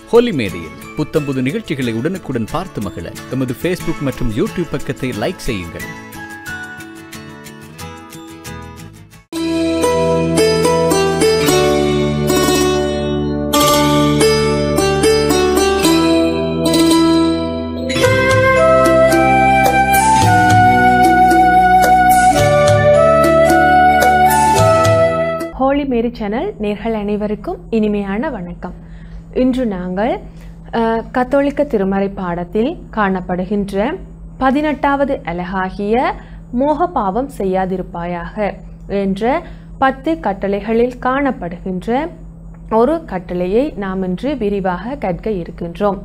ஹோலி மேடையில் புத்தம்புது நிகழ்ச்சிகளை உடனுக்குடன் பார்த்து மகிழ எமது ஃபேஸ்புக் மற்றும் யூடியூப் பக்கத்தை லைக் செய்யுங்கள் ஹோலி மேரி சேனல் நேர்கள் அனைவருக்கும் இனிமையான வணக்கம் இன்று நாங்கள் அஹ், கத்தோலிக்க திருமறை பாடத்தில் காணப்படுகின்ற பதினெட்டாவது அலகாகிய மோக பாவம் செய்யாதிருப்பாயாக என்ற பத்து கட்டளைகளில் காணப்படுகின்ற ஒரு கட்டளையை நாம் இன்று விரிவாக கற்க இருக்கின்றோம்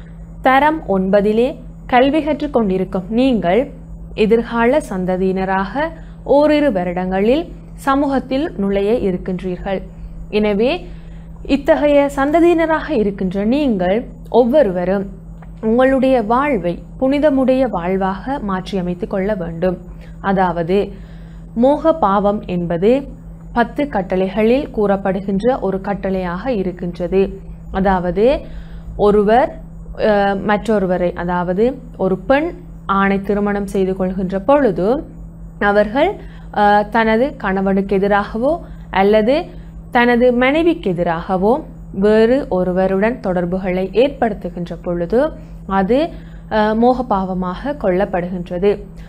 தரம் ஒன்பதிலே கல்வி கற்றுக் கொண்டிருக்கும் நீங்கள் எதிர்கால சந்ததியினராக ஓரிரு வருடங்களில் சமூகத்தில் நுழைய இருக்கின்றீர்கள் எனவே இத்தகைய சந்ததியினராக இருக்கின்ற நீங்கள் ஒவ்வொருவரும் உங்களுடைய வாழ்வை புனிதமுடைய வாழ்வாக மாற்றியமைத்துக் கொள்ள வேண்டும் அதாவது மோக பாவம் என்பது பத்து கட்டளைகளில் கூறப்படுகின்ற ஒரு கட்டளையாக இருக்கின்றது அதாவது ஒருவர் அஹ், மற்றொருவரை அதாவது ஒரு பெண் ஆணை திருமணம் செய்து கொள்கின்ற பொழுது அவர்கள் அஹ், தனது கணவனுக்கு எதிராகவோ அல்லது தனது மனைவிக்கு எதிராகவோ வேறு ஒருவருடன் தொடர்புகளை ஏற்படுத்துகின்ற பொழுது அது அஹ், மோகபாவமாக கொள்ளப்படுகின்றது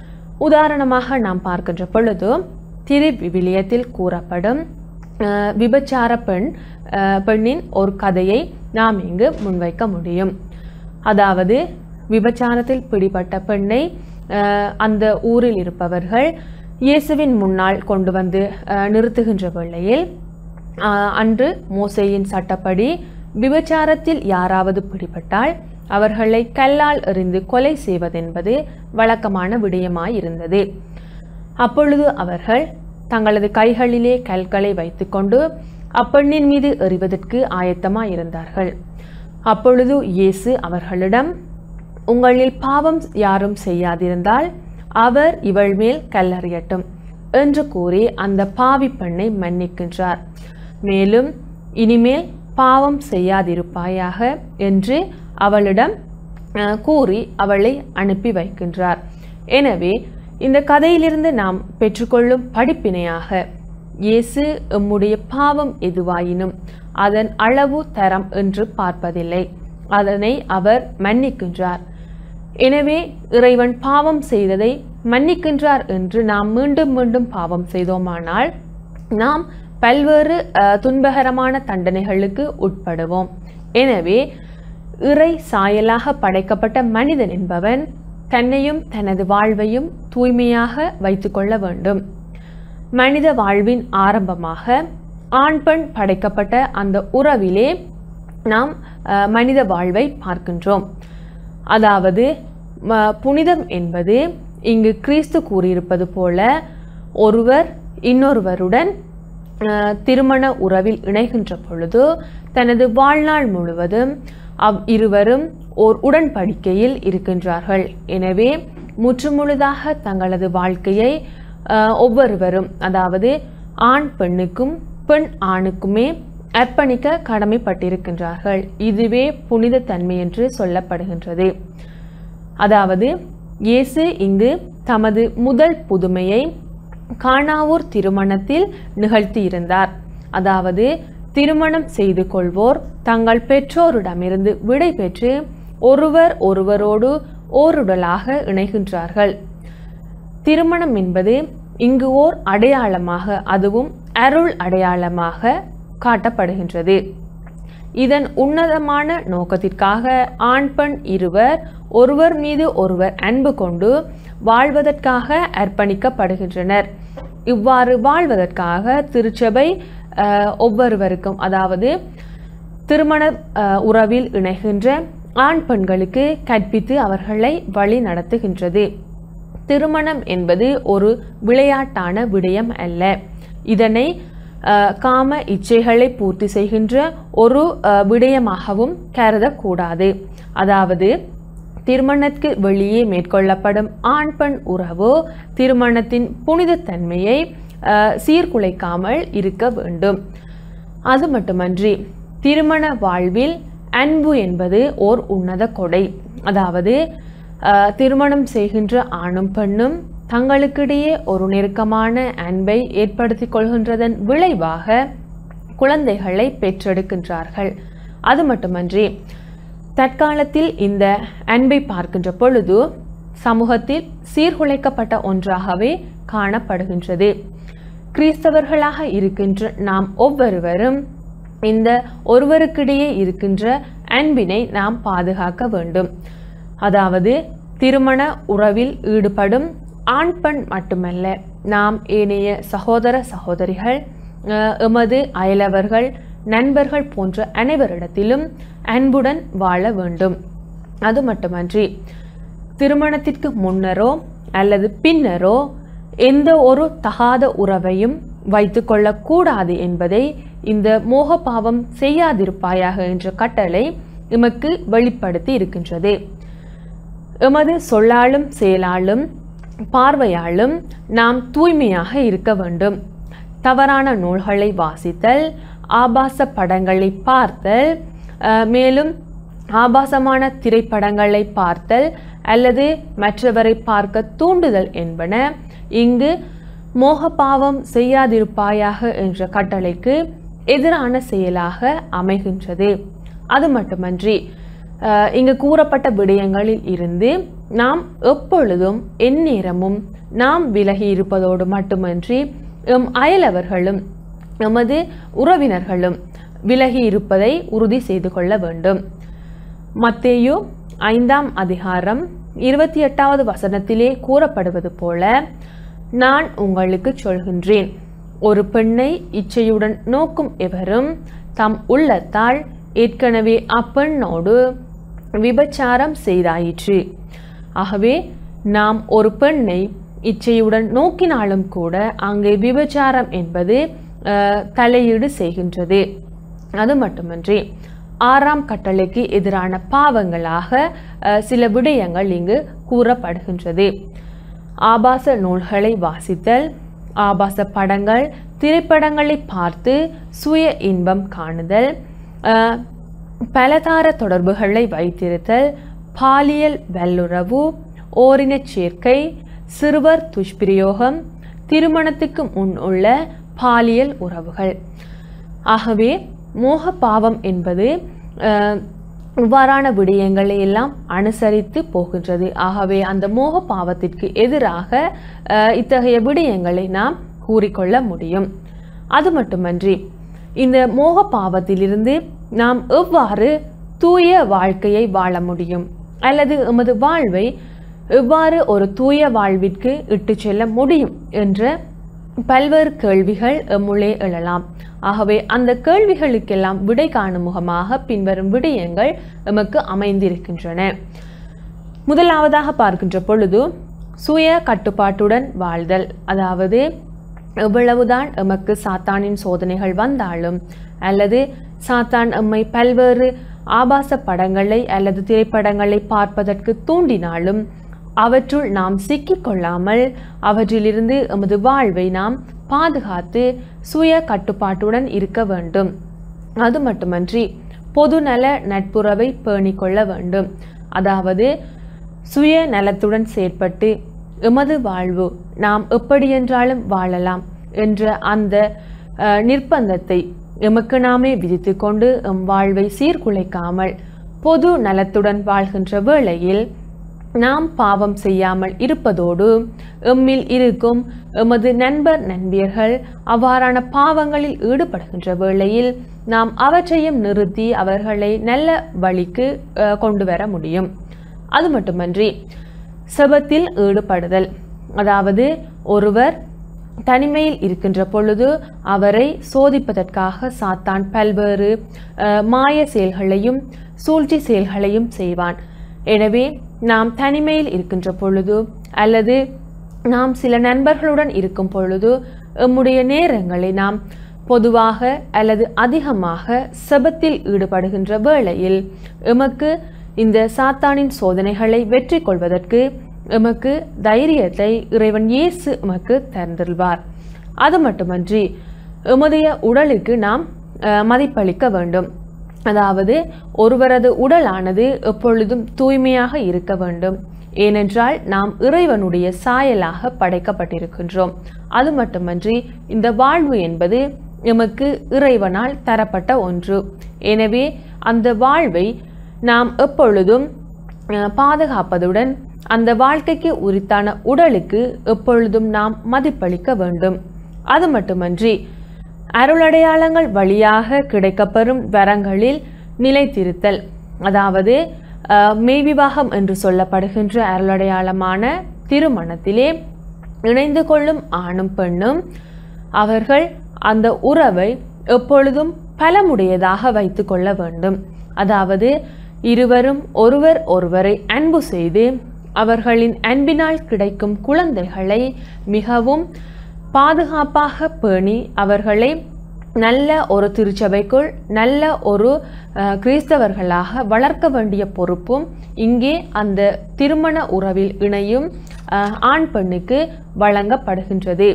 உதாரணமாக நாம் பார்க்கின்ற பொழுது திரு விவிலியத்தில் கூறப்படும் அஹ், விபச்சார பெண் அஹ், பெண்ணின் ஒரு கதையை நாம் இங்கு முன்வைக்க முடியும் அதாவது விபச்சாரத்தில் பிடிபட்ட பெண்ணை அஹ், அந்த ஊரில் இருப்பவர்கள் இயேசுவின் முன்னால் கொண்டு வந்து அஹ், நிறுத்துகின்ற வேளையில் அஹ், அன்று மோசேயின் சட்டப்படி விபச்சாரத்தில் யாராவது பிடிபட்டால் அவர்களை கல்லால் எறிந்து கொலை செய்வதென்பது வழக்கமான விடயமாயிருந்தது அப்பொழுது அவர்கள் தங்களது கைகளிலே கல்களை வைத்துக்கொண்டு அப்பெண்ணின் மீது எறிவதற்கு ஆயத்தமாயிருந்தார்கள் அப்பொழுது இயேசு அவர்களிடம் உங்களில் பாவம் யாரும் செய்யாதிருந்தால் அவர் இவள் மேல் கல்லறியட்டும் என்று கூறி அந்த பாவி பெண்ணை மன்னிக்கின்றார் மேலும் இனிமேல் பாவம் செய்யாதிருப்பாயாக என்று அவளிடம் அஹ், கூறி அவளை அனுப்பி வைக்கின்றார் எனவே இந்த கதையிலிருந்து நாம் பெற்றுக்கொள்ளும் படிப்பினையாக இயேசு எம்முடைய பாவம் எதுவாயினும் அதன் அளவு தரம் என்று பார்ப்பதில்லை அதனை அவர் மன்னிக்கின்றார் எனவே இறைவன் பாவம் செய்ததை மன்னிக்கின்றார் என்று நாம் மீண்டும் மீண்டும் பாவம் செய்தோமானால் நாம் பல்வேறு அஹ், துன்பகரமான தண்டனைகளுக்கு உட்படுவோம் எனவே இறை சாயலாக படைக்கப்பட்ட மனிதன் என்பவன் தன்னையும் தனது வாழ்வையும் தூய்மையாக வைத்துக்கொள்ள வேண்டும் மனித வாழ்வின் ஆரம்பமாக ஆண் பெண் படைக்கப்பட்ட அந்த உறவிலே நாம் அஹ், மனித வாழ்வை பார்க்கின்றோம் அதாவது ம- புனிதம் என்பது இங்கு கிறிஸ்து கூறியிருப்பது போல ஒருவர் இன்னொருவருடன் அஹ், திருமண உறவில் இணைகின்ற பொழுது தனது வாழ்நாள் முழுவதும் அவ் இருவரும் ஓர் உடன்படிக்கையில் இருக்கின்றார்கள் எனவே முற்றுமுழுதாக தங்களது வாழ்க்கையை அஹ், ஒவ்வொருவரும் அதாவது ஆண் பெண்ணுக்கும் பெண் ஆணுக்குமே அர்ப்பணிக்க கடமைப்பட்டிருக்கின்றார்கள் இதுவே புனித தன்மை என்று சொல்லப்படுகின்றது அதாவது இயேசு இங்கு தமது முதல் புதுமையை கானாவூர் திருமணத்தில் நிகழ்த்தியிருந்தார் அதாவது திருமணம் செய்து கொள்வோர் தங்கள் பெற்றோரிடமிருந்து விடை பெற்று ஒருவர் ஒருவரோடு ஓருடலாக இணைகின்றார்கள் திருமணம் என்பது இங்கு ஓர் அடையாளமாக அதுவும் அருள் அடையாளமாக காட்டப்படுகின்றது இதன் உன்னதமான நோக்கத்திற்காக ஆண் பெண் இருவர் ஒருவர் மீது ஒருவர் அன்பு கொண்டு வாழ்வதற்காக அர்ப்பணிக்கப்படுகின்றனர் இவ்வாறு வாழ்வதற்காக திருச்சபை அஹ், ஒவ்வொருவருக்கும் அதாவது திருமண அஹ், உறவில் இணைகின்ற ஆண் பெண்களுக்கு கற்பித்து அவர்களை வழி நடத்துகின்றது திருமணம் என்பது ஒரு விளையாட்டான விடயம் அல்ல இதனை அஹ், காம இச்சைகளை பூர்த்தி செய்கின்ற ஒரு அஹ், விடயமாகவும் கருதக்கூடாது அதாவது திருமணத்துக்கு வெளியே மேற்கொள்ளப்படும் ஆண் பெண் உறவு திருமணத்தின் புனிதத்தன்மையை அஹ், சீர்குலைக்காமல் இருக்க வேண்டும் அது மட்டுமன்றி திருமண வாழ்வில் அன்பு என்பது ஓர் உன்னத கொடை அதாவது அஹ், திருமணம் செய்கின்ற ஆணும் பெண்ணும் தங்களுக்கிடையே ஒரு நெருக்கமான அன்பை ஏற்படுத்திக் கொள்கின்றதன் விளைவாக குழந்தைகளை பெற்றெடுக்கின்றார்கள் அது மட்டுமன்றி தற்காலத்தில் இந்த அன்பை பார்க்கின்ற பொழுது சமூகத்தில் சீர்குலைக்கப்பட்ட ஒன்றாகவே காணப்படுகின்றது கிறிஸ்தவர்களாக இருக்கின்ற நாம் ஒவ்வொருவரும் இந்த ஒருவருக்கிடையே இருக்கின்ற அன்பினை நாம் பாதுகாக்க வேண்டும் அதாவது திருமண உறவில் ஈடுபடும் ஆண் பெண் மட்டுமல்ல நாம் ஏனைய சகோதர சகோதரிகள் அஹ், எமது அயலவர்கள் நண்பர்கள் போன்ற அனைவரிடத்திலும் அன்புடன் வாழ வேண்டும் அது மட்டுமன்றி திருமணத்திற்கு முன்னரோ அல்லது பின்னரோ எந்த ஒரு தகாத உறவையும் வைத்துக்கொள்ளக்கூடாது என்பதை இந்த மோகபாவம் செய்யாதிருப்பாயாக என்ற கட்டளை எமக்கு வெளிப்படுத்தி இருக்கின்றது எமது சொல்லாலும் செயலாலும் பார்வையாலும் நாம் தூய்மையாக இருக்க வேண்டும் தவறான நூல்களை வாசித்தல் ஆபாச படங்களை பார்த்தல் அஹ், மேலும் ஆபாசமான திரைப்படங்களை பார்த்தல் அல்லது மற்றவரை பார்க்க தூண்டுதல் என்பன இங்கு மோகபாவம் செய்யாதிருப்பாயாக என்ற கட்டளைக்கு எதிரான செயலாக அமைகின்றது அது மட்டுமன்றி அஹ், இங்கு கூறப்பட்ட விடயங்களில் இருந்து நாம் எப்பொழுதும் எந்நேரமும் நாம் விலகி இருப்பதோடு மட்டுமன்றி எம் அயலவர்களும் எமது உறவினர்களும் விலகி இருப்பதை உறுதி செய்து கொள்ள வேண்டும் மத்தேயு ஐந்தாம் அதிகாரம் இருபத்தி எட்டாவது வசனத்திலே கூறப்படுவது போல நான் உங்களுக்கு சொல்கின்றேன் ஒரு பெண்ணை இச்சையுடன் நோக்கும் எவரும் தம் உள்ளத்தால் ஏற்கனவே அப்பெண்ணோடு விபச்சாரம் செய்தாயிற்று ஆகவே நாம் ஒரு பெண்ணை இச்சையுடன் நோக்கினாலும் கூட அங்கே விபச்சாரம் என்பது அஹ், தலையீடு செய்கின்றது அது மட்டுமன்றி ஆறாம் கட்டளைக்கு எதிரான பாவங்களாக அஹ், சில விடயங்கள் இங்கு கூறப்படுகின்றது ஆபாச நூல்களை வாசித்தல் ஆபாச படங்கள் திரைப்படங்களை பார்த்து சுய இன்பம் காணுதல் அஹ், பலதார தொடர்புகளை வைத்திருத்தல் பாலியல் வல்லுறவு ஓரினச் சேர்க்கை சிறுவர் துஷ்பிரயோகம் திருமணத்துக்கு முன் உள்ள பாலியல் உறவுகள் ஆகவே மோக பாவம் என்பது அஹ், இவ்வாறான விடயங்களை எல்லாம் அனுசரித்து போகின்றது ஆகவே அந்த மோக பாவத்திற்கு எதிராக அஹ், இத்தகைய விடயங்களை நாம் கூறிக்கொள்ள முடியும் அது மட்டுமன்றி இந்த மோக பாவத்திலிருந்து நாம் எவ்வாறு தூய வாழ்க்கையை வாழ முடியும் அல்லது எமது வாழ்வை எவ்வாறு ஒரு தூய வாழ்விற்கு இட்டுச் செல்ல முடியும் என்ற பல்வேறு கேள்விகள் எம்முள்ளே எழலாம் ஆகவே அந்த கேள்விகளுக்கெல்லாம் விடை காணும் முகமாக பின்வரும் விடயங்கள் எமக்கு அமைந்திருக்கின்றன முதலாவதாக பார்க்கின்ற பொழுது சுய கட்டுப்பாட்டுடன் வாழ்தல் அதாவது எவ்வளவுதான் எமக்கு சாத்தானின் சோதனைகள் வந்தாலும் அல்லது சாத்தான் எம்மை பல்வேறு ஆபாச படங்களை அல்லது திரைப்படங்களை பார்ப்பதற்கு தூண்டினாலும் அவற்றுள் நாம் சிக்கிக்கொள்ளாமல் அவற்றிலிருந்து எமது வாழ்வை நாம் பாதுகாத்து சுய கட்டுப்பாட்டுடன் இருக்க வேண்டும் அது மட்டுமன்றி பொதுநல நட்புறவை பேணிக்கொள்ள வேண்டும் அதாவது சுய நலத்துடன் செயற்பட்டு எமது வாழ்வு நாம் எப்படியென்றாலும் வாழலாம் என்ற அந்த அஹ், நிர்பந்தத்தை எமக்கு நாமே விதித்து கொண்டு எம் வாழ்வை சீர்குலைக்காமல் பொது நலத்துடன் வாழ்கின்ற வேளையில் நாம் பாவம் செய்யாமல் இருப்பதோடு எம்மில் இருக்கும் எமது நண்பர் நண்பியர்கள் அவ்வாறான பாவங்களில் ஈடுபடுகின்ற வேளையில் நாம் அவற்றையும் நிறுத்தி அவர்களை நல்ல வழிக்கு அஹ், கொண்டு வர முடியும் அது மட்டுமன்றி செபத்தில் ஈடுபடுதல் அதாவது ஒருவர் தனிமையில் இருக்கின்ற பொழுது அவரை சோதிப்பதற்காக சாத்தான் பல்வேறு அஹ், மாய செயல்களையும் சூழ்ச்சி செயல்களையும் செய்வான் எனவே நாம் தனிமையில் இருக்கின்ற பொழுது அல்லது நாம் சில நண்பர்களுடன் இருக்கும் பொழுது எம்முடைய நேரங்களை நாம் பொதுவாக அல்லது அதிகமாக செபத்தில் ஈடுபடுகின்ற வேளையில் எமக்கு இந்த சாத்தானின் சோதனைகளை வெற்றி கொள்வதற்கு எமக்கு தைரியத்தை இறைவன் இயேசு எமக்கு தந்திருவார் அது மட்டுமன்றி எமதைய உடலுக்கு நாம் அஹ், மதிப்பளிக்க வேண்டும் அதாவது ஒருவரது உடலானது எப்பொழுதும் தூய்மையாக இருக்க வேண்டும் ஏனென்றால் நாம் இறைவனுடைய சாயலாக படைக்கப்பட்டிருக்கின்றோம் அது மட்டுமன்றி இந்த வாழ்வு என்பது எமக்கு இறைவனால் தரப்பட்ட ஒன்று எனவே அந்த வாழ்வை நாம் எப்பொழுதும் அஹ், பாதுகாப்பதுடன் அந்த வாழ்க்கைக்கு உரித்தான உடலுக்கு எப்பொழுதும் நாம் மதிப்பளிக்க வேண்டும் அது மட்டுமன்றி அருளடையாளங்கள் வழியாக கிடைக்கப்பெறும் வரங்களில் நிலைத்திருத்தல் அதாவது அஹ், மெய்விவாகம் என்று சொல்லப்படுகின்ற அருளடையாளமான திருமணத்திலே இணைந்து கொள்ளும் ஆணும் பெண்ணும் அவர்கள் அந்த உறவை எப்பொழுதும் பலமுடையதாக வைத்து கொள்ள வேண்டும் அதாவது இருவரும் ஒருவர் ஒருவரை அன்பு செய்து அவர்களின் அன்பினால் கிடைக்கும் குழந்தைகளை மிகவும் பாதுகாப்பாக பேணி அவர்களை நல்ல ஒரு திருச்சபைக்குள் நல்ல ஒரு அஹ், கிறிஸ்தவர்களாக வளர்க்க வேண்டிய பொறுப்பும் இங்கே அந்த திருமண உறவில் இணையும் அஹ், ஆண் பெண்ணுக்கு வழங்கப்படுகின்றது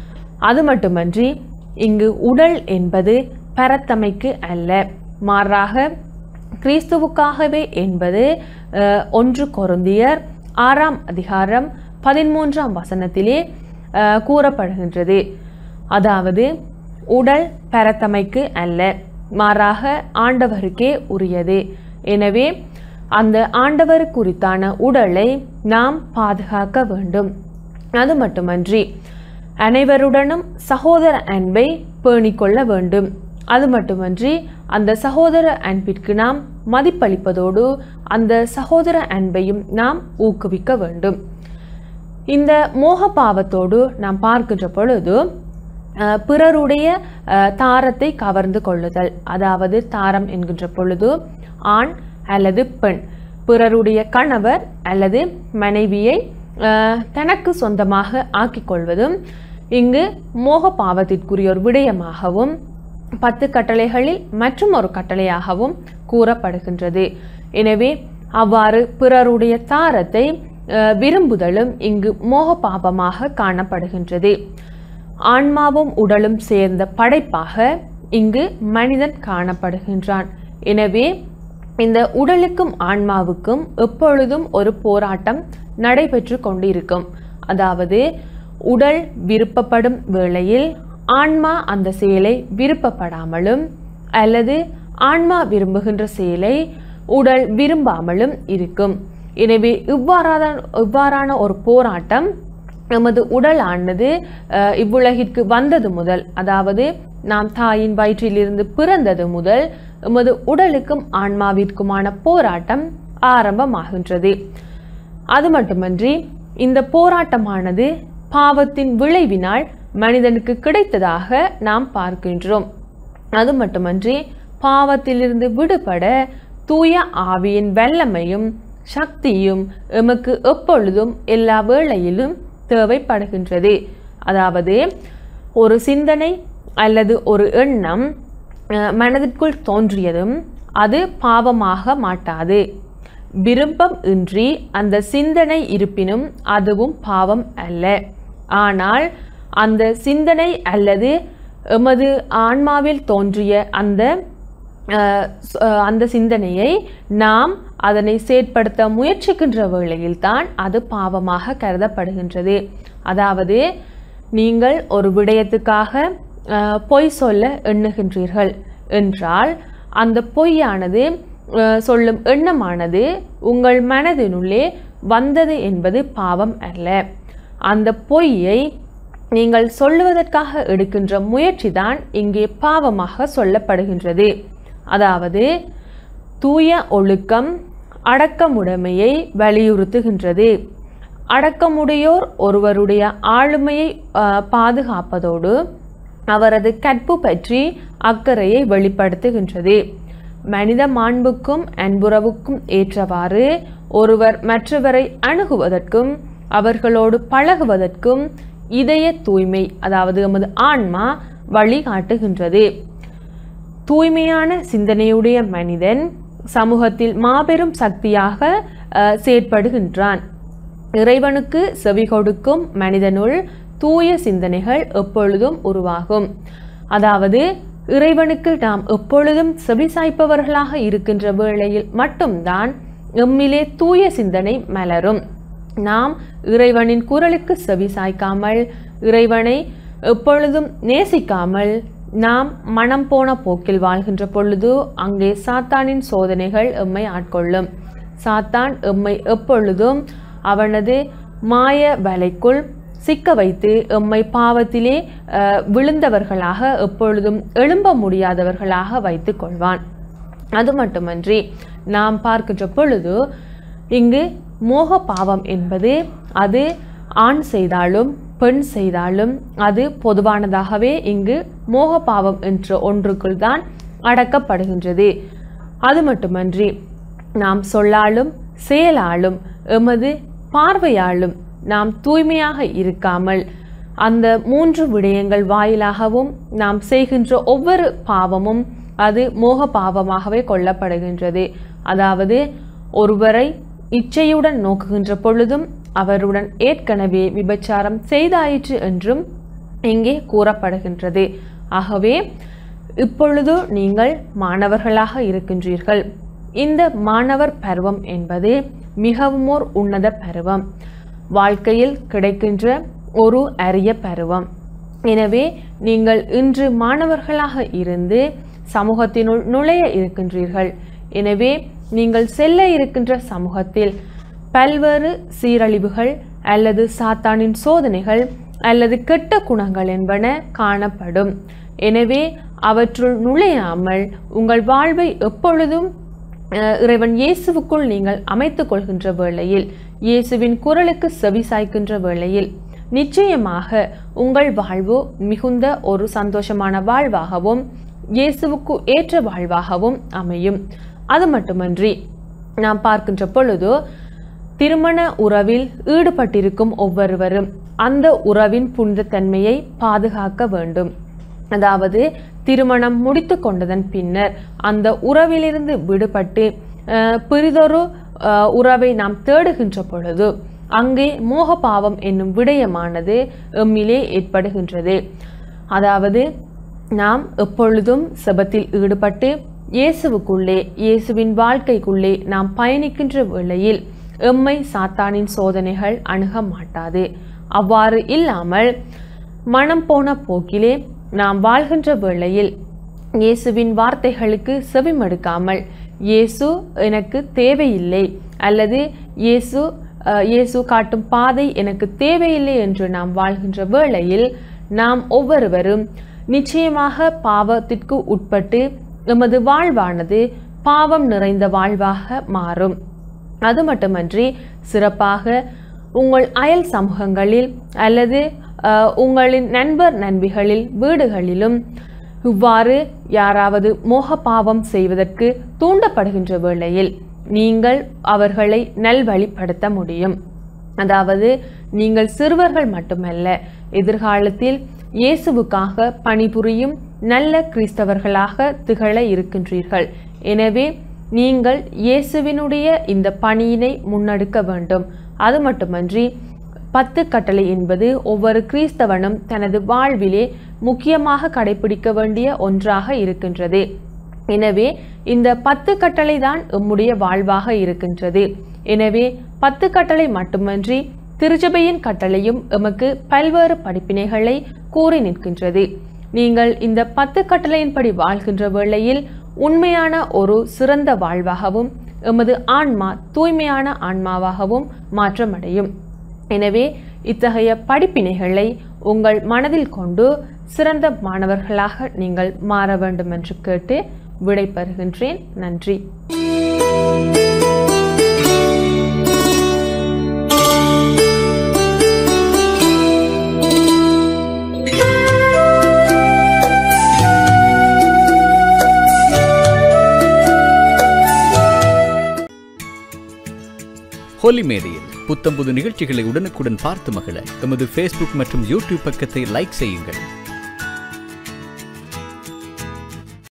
அது மட்டுமன்றி இங்கு உடல் என்பது பரத்தமைக்கு அல்ல மாறாக கிறிஸ்துவுக்காகவே என்பது அஹ், ஒன்று கொருந்தியர் ஆறாம் அதிகாரம் பதிமூன்றாம் வசனத்திலே அஹ், கூறப்படுகின்றது அதாவது உடல் பரத்தமைக்கு அல்ல மாறாக ஆண்டவருக்கே உரியது எனவே அந்த ஆண்டவர் குறித்தான உடலை நாம் பாதுகாக்க வேண்டும் அது மட்டுமன்றி அனைவருடனும் சகோதர அன்பை பேணிக்கொள்ள வேண்டும் அது மட்டுமன்றி அந்த சகோதர அன்பிற்கு நாம் மதிப்பளிப்பதோடு அந்த சகோதர அன்பையும் நாம் ஊக்குவிக்க வேண்டும் இந்த மோக பாவத்தோடு நாம் பார்க்கின்ற பொழுது அஹ், பிறருடைய அஹ், தாரத்தை கவர்ந்து கொள்ளுதல் அதாவது தாரம் என்கின்ற பொழுது ஆண் அல்லது பெண் பிறருடைய கணவர் அல்லது மனைவியை அஹ், தனக்கு சொந்தமாக ஆக்கிக் கொள்வதும் இங்கு மோக பாவத்திற்குரிய ஒரு விடயமாகவும் பத்து கட்டளைகளில் மற்றும் ஒரு கட்டளையாகவும் கூறப்படுகின்றது எனவே அவ்வாறு பிறருடைய தாரத்தை அஹ், விரும்புதலும் இங்கு மோக பாபமாக காணப்படுகின்றது ஆன்மாவும் உடலும் சேர்ந்த படைப்பாக இங்கு மனிதன் காணப்படுகின்றான் எனவே இந்த உடலுக்கும் ஆன்மாவுக்கும் எப்பொழுதும் ஒரு போராட்டம் நடைபெற்று கொண்டிருக்கும் அதாவது உடல் விருப்பப்படும் வேளையில் ஆன்மா அந்த செயலை விருப்பப்படாமலும் அல்லது ஆன்மா விரும்புகின்ற செயலை உடல் விரும்பாமலும் இருக்கும் எனவே இவ்வாறான இவ்வாறான ஒரு போராட்டம் நமது உடலானது அஹ், இவ்வுலகிற்கு வந்தது முதல் அதாவது நாம் தாயின் வயிற்றிலிருந்து பிறந்தது முதல் எமது உடலுக்கும் ஆன்மாவிற்குமான போராட்டம் ஆரம்பமாகின்றது அது மட்டுமன்றி இந்த போராட்டமானது பாவத்தின் விளைவினால் மனிதனுக்கு கிடைத்ததாக நாம் பார்க்கின்றோம் அது மட்டுமன்றி பாவத்திலிருந்து விடுபட தூய ஆவியின் வல்லமையும் சக்தியும் எமக்கு எப்பொழுதும் எல்லா வேளையிலும் தேவைப்படுகின்றது அதாவது ஒரு சிந்தனை அல்லது ஒரு எண்ணம் அஹ், மனதிற்குள் தோன்றியதும் அது பாவமாக மாட்டாது விருப்பம் இன்றி அந்த சிந்தனை இருப்பினும் அதுவும் பாவம் அல்ல ஆனால் அந்த சிந்தனை அல்லது எமது ஆன்மாவில் தோன்றிய அந்த அஹ், ஸ்- அஹ், அந்த சிந்தனையை நாம் அதனை செயற்படுத்த முயற்சிக்கின்ற வேளையில்தான் அது பாவமாக கருதப்படுகின்றது அதாவது நீங்கள் ஒரு விடயத்துக்காக அஹ், பொய் சொல்ல எண்ணுகின்றீர்கள் என்றால் அந்த பொய்யானது அஹ், சொல்லும் எண்ணமானது உங்கள் மனதினுள்ளே வந்தது என்பது பாவம் அல்ல அந்த பொய்யை நீங்கள் சொல்லுவதற்காக எடுக்கின்ற முயற்சிதான் இங்கே பாவமாக சொல்லப்படுகின்றது அதாவது தூய ஒழுக்கம் அடக்கமுடைமையை வலியுறுத்துகின்றது அடக்கமுடையோர் ஒருவருடைய ஆளுமையை அஹ், பாதுகாப்பதோடு அவரது கற்பு பற்றி அக்கறையை வெளிப்படுத்துகின்றது மனித மாண்புக்கும் அன்புறவுக்கும் ஏற்றவாறு ஒருவர் மற்றவரை அணுகுவதற்கும் அவர்களோடு பழகுவதற்கும் இதய தூய்மை அதாவது நமது ஆன்மா வழிகாட்டுகின்றது தூய்மையான சிந்தனையுடைய மனிதன் சமூகத்தில் மாபெரும் சக்தியாக அஹ், செயற்படுகின்றான் இறைவனுக்கு செவி கொடுக்கும் மனிதனுள் தூய சிந்தனைகள் எப்பொழுதும் உருவாகும் அதாவது இறைவனுக்கு நாம் எப்பொழுதும் செவிசாய்ப்பவர்களாக இருக்கின்ற வேளையில் மட்டும்தான் எம்மிலே தூய சிந்தனை மலரும் நாம் இறைவனின் குரலுக்கு செவிசாய்க்காமல் இறைவனை எப்பொழுதும் நேசிக்காமல் நாம் மனம் போன போக்கில் வாழ்கின்ற பொழுது அங்கே சாத்தானின் சோதனைகள் எம்மை ஆட்கொள்ளும் சாத்தான் எம்மை எப்பொழுதும் அவனது மாய வலைக்குள் சிக்க வைத்து எம்மை பாவத்திலே அஹ், விழுந்தவர்களாக எப்பொழுதும் எழும்ப முடியாதவர்களாக வைத்து கொள்வான் அது மட்டுமன்றி நாம் பார்க்கின்ற பொழுது இங்கு மோக பாவம் என்பது அது ஆண் செய்தாலும் பெண் செய்தாலும் அது பொதுவானதாகவே இங்கு மோக பாவம் என்ற ஒன்றுக்குள் தான் அடக்கப்படுகின்றது அது மட்டுமன்றி நாம் சொல்லாலும் செயலாலும் எமது பார்வையாலும் நாம் தூய்மையாக இருக்காமல் அந்த மூன்று விடயங்கள் வாயிலாகவும் நாம் செய்கின்ற ஒவ்வொரு பாவமும் அது மோக பாவமாகவே கொள்ளப்படுகின்றது அதாவது ஒருவரை இச்சையுடன் நோக்குகின்ற பொழுதும் அவருடன் ஏற்கனவே விபச்சாரம் செய்தாயிற்று என்றும் இங்கே கூறப்படுகின்றது ஆகவே இப்பொழுது நீங்கள் மாணவர்களாக இருக்கின்றீர்கள் இந்த மாணவர் பருவம் என்பது மிகவும் ஓர் உன்னத பருவம் வாழ்க்கையில் கிடைக்கின்ற ஒரு அரிய பருவம் எனவே நீங்கள் இன்று மாணவர்களாக இருந்து சமூகத்தினுள் நுழைய இருக்கின்றீர்கள் எனவே நீங்கள் செல்ல இருக்கின்ற சமூகத்தில் பல்வேறு சீரழிவுகள் அல்லது சாத்தானின் சோதனைகள் அல்லது கெட்ட குணங்கள் என்பன காணப்படும் எனவே அவற்றுள் நுழையாமல் உங்கள் வாழ்வை எப்பொழுதும் அஹ், இறைவன் இயேசுவுக்குள் நீங்கள் அமைத்துக் கொள்கின்ற வேளையில் இயேசுவின் குரலுக்கு செவி சாய்க்கின்ற வேளையில் நிச்சயமாக உங்கள் வாழ்வு மிகுந்த ஒரு சந்தோஷமான வாழ்வாகவும் இயேசுவுக்கு ஏற்ற வாழ்வாகவும் அமையும் அது மட்டுமன்றி நாம் பார்க்கின்ற பொழுது திருமண உறவில் ஈடுபட்டிருக்கும் ஒவ்வொருவரும் அந்த உறவின் புனிதத்தன்மையை பாதுகாக்க வேண்டும் அதாவது திருமணம் முடித்து கொண்டதன் பின்னர் அந்த உறவிலிருந்து விடுபட்டு அஹ், பிறிதொரு அஹ், உறவை நாம் தேடுகின்ற பொழுது அங்கே மோக பாவம் என்னும் விடயமானது எம்மிலே ஏற்படுகின்றது அதாவது நாம் எப்பொழுதும் செபத்தில் ஈடுபட்டு இயேசுவுக்குள்ளே இயேசுவின் வாழ்க்கைக்குள்ளே நாம் பயணிக்கின்ற வேளையில் எம்மை சாத்தானின் சோதனைகள் அணுக மாட்டாது அவ்வாறு இல்லாமல் மனம் போன போக்கிலே நாம் வாழ்கின்ற வேளையில் இயேசுவின் வார்த்தைகளுக்கு செவிமடுக்காமல் இயேசு எனக்கு தேவையில்லை அல்லது இயேசு அஹ், இயேசு காட்டும் பாதை எனக்கு தேவையில்லை என்று நாம் வாழ்கின்ற வேளையில் நாம் ஒவ்வொருவரும் நிச்சயமாக பாவத்திற்கு உட்பட்டு எமது வாழ்வானது பாவம் நிறைந்த வாழ்வாக மாறும் அது மட்டுமன்றி சிறப்பாக உங்கள் அயல் சமூகங்களில் அல்லது அஹ், உங்களின் நண்பர் நண்பிகளில் வீடுகளிலும் இவ்வாறு யாராவது மோக பாவம் செய்வதற்கு தூண்டப்படுகின்ற வேளையில் நீங்கள் அவர்களை நல்வழிப்படுத்த முடியும் அதாவது நீங்கள் சிறுவர்கள் மட்டுமல்ல எதிர்காலத்தில் இயேசுவுக்காக பணிபுரியும் நல்ல கிறிஸ்தவர்களாக திகழ இருக்கின்றீர்கள் எனவே நீங்கள் இயேசுவினுடைய இந்த பணியினை முன்னெடுக்க வேண்டும் அது மட்டுமன்றி பத்து கட்டளை என்பது ஒவ்வொரு கிறிஸ்தவனும் தனது வாழ்விலே முக்கியமாக கடைபிடிக்க வேண்டிய ஒன்றாக இருக்கின்றது எனவே இந்த பத்து கட்டளை தான் எம்முடைய வாழ்வாக இருக்கின்றது எனவே பத்து கட்டளை மட்டுமன்றி திருச்சபையின் கட்டளையும் எமக்கு பல்வேறு படிப்பினைகளை கூறி நிற்கின்றது நீங்கள் இந்த பத்து கட்டளையின்படி வாழ்கின்ற வேளையில் உண்மையான ஒரு சிறந்த வாழ்வாகவும் எமது ஆன்மா தூய்மையான ஆன்மாவாகவும் மாற்றமடையும் எனவே இத்தகைய படிப்பினைகளை உங்கள் மனதில் கொண்டு சிறந்த மாணவர்களாக நீங்கள் மாற வேண்டும் என்று கேட்டு விடை பெறுகின்றேன் நன்றி ஹோலி மேடையில் புத்தம்புது நிகழ்ச்சிகளை உடனுக்குடன் பார்த்து மகிழ எமது ஃபேஸ்புக் மற்றும் யூடியூப் பக்கத்தை லைக் செய்யுங்கள்